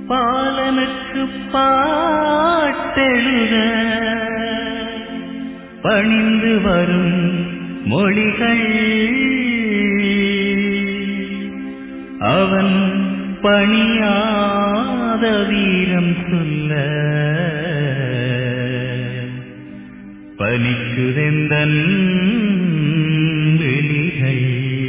பாலனுக்கு பாட்டெழுத பணிந்து வரும் மொழிகள் அவன் பணியாத வீரம் சொல்ல பனிக்குதெந்தன் விழிகள்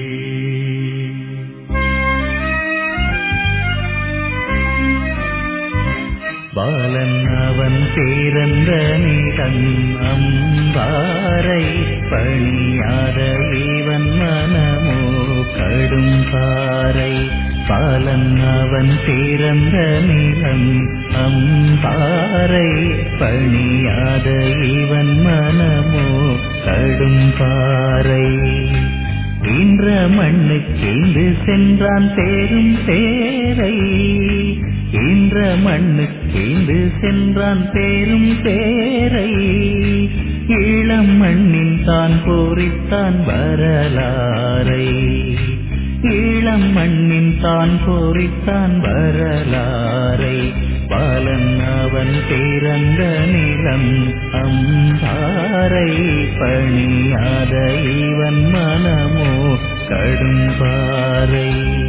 பாலன் அவன் பேரந்த நிலம் அம்பாரை பணியாத இவன் மனமோ கடும் பாறை பாலன் அவன் பேரந்த நிலம் அம்பாறை பணியாத இவன் மனமோ கடும் பாறை இன்ற மண்ணுக்கேந்து சென்றான் பேரும் பேரை இன்ற மண்ணுக்கேந்து சென்றான் பேரும் பேரை இளம் மண்ணின் தான் போரித்தான் வரலாறை இளம் மண்ணின் தான் போரித்தான் வரலாறை பாலன் அவன் பிறந்த நிலம் அம்பாறை பணியாத இவன் மனமோ கடும்பாறை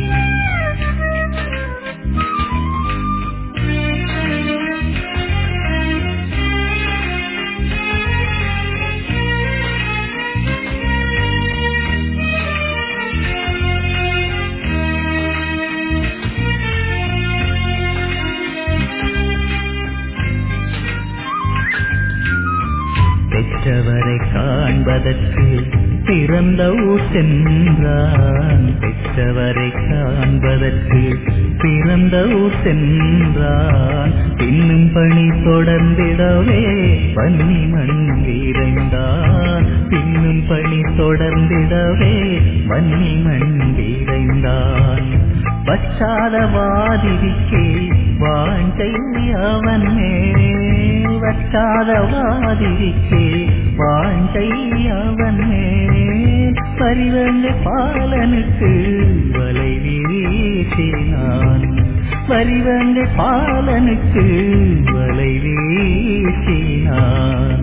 பெற்றவரை காண்பதற்கு பிறந்த ஊர் சென்றான் பெற்றவரை காண்பதற்கு பிறந்த ஊர் சென்றான் இன்னும் பணி தொடர்ந்திடவே பன்னி மண் வீரைந்தான் இன்னும் பணி தொடர்ந்திடவே வன்னி மண் வீரைந்தான் வச்சாத வாதிரிக்கே வாஞ்சை அவன் மேல் வச்சாத வாதிரிக்கே வாஞ்சை அவன் மேல் பரிவந்த பாலனுக்கு வலை வீசினான் பரிவந்த பாலனுக்கு வலை வீசினான்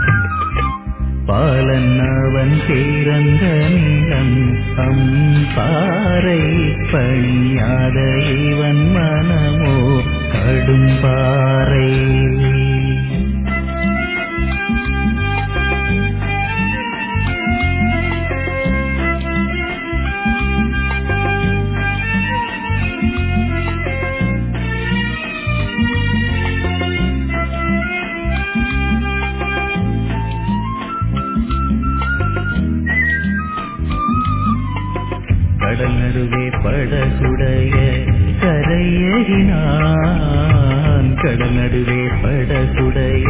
பாலன் அவன் பிறந்த நிலம் அம்பாறை பணியாத இவன் மனமோ கடும் பாறை கடல் நடுவே படகுடைய கரையேறினான் கடல் நடுவே படகுடைய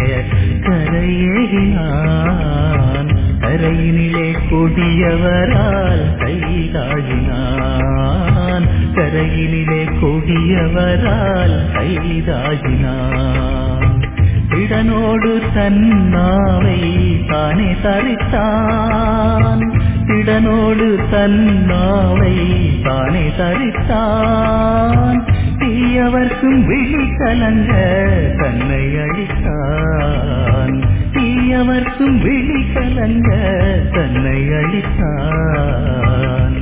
கரையேறினான் கரையினிலே கொடியவரால் கைதாகினான் கரையினிலே கொடியவரால் கைதாகினான் திடனோடு தன்னாவை தானே தரித்தான் திடனோடு தன்னாவை தானே தரித்தான் தீயவர்க்கும் விழி கலங்க தன்னை அழித்தான் தீயவர்க்கும் விழி கலங்க தன்னை அழித்தான்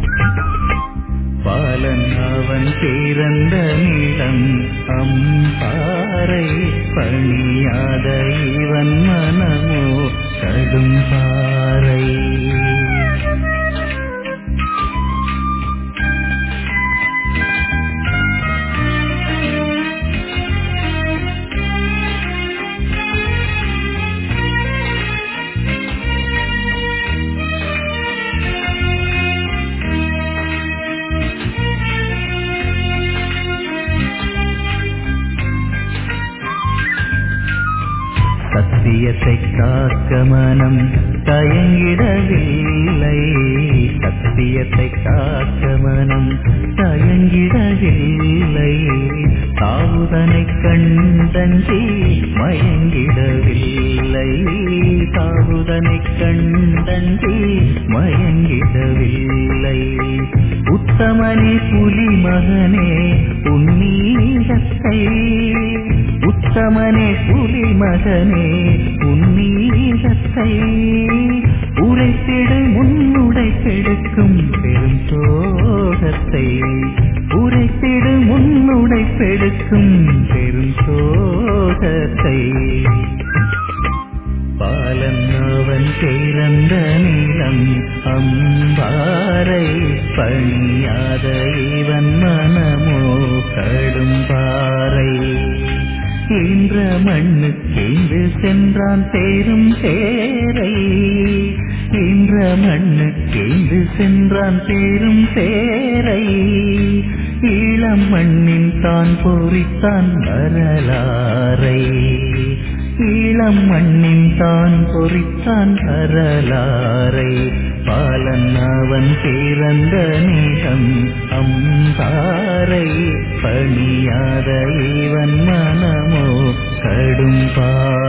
பாலன் அவன் பிறந்த நிலம் அம்பாறை பணியாத இவன் மனமோ கடும் பாறை சத்தியத்தை காக்க மனம் தயங்கிடவில்லை சத்தியத்தை காக்க மனம் தயங்கிடவில்லை தாவுதனை கண்டஞ்சி மயங்கிடவில்லை தாவுதனை கண்டஞ்சி மயங்கிடவில்லை உத்தமனே புலி மகனே உன்னீகத்த உலகத்தை உத்தமனே புலி மகனே உன்னீதத்தை உரைத்திடு முன்னுடை பெடுக்கும் பெரும் சோகத்தை உரைத்திடு முன்னுடை பெடுக்கும் பெரும் சோகத்தை பாலன் அவன் பிறந்த நிலம் அம்பாரை பணியாத இவன் மனமோ கடும்பாறை என்ற மண்ணுக்கென்று சென்றான் பேரும் சேரை என்ற மண்ணுக்கென்று சென்றான் பேரும் சேரை இளம் மண்ணின் தான் பொறித்தான் வரலாறை இளம் மண்ணின் தான் பொறித்தான் வரலாறை பாலன் அவன் பிறந்த நிலம் அம்பாறை பணியாத இவன் மனமோ கடும்பாறை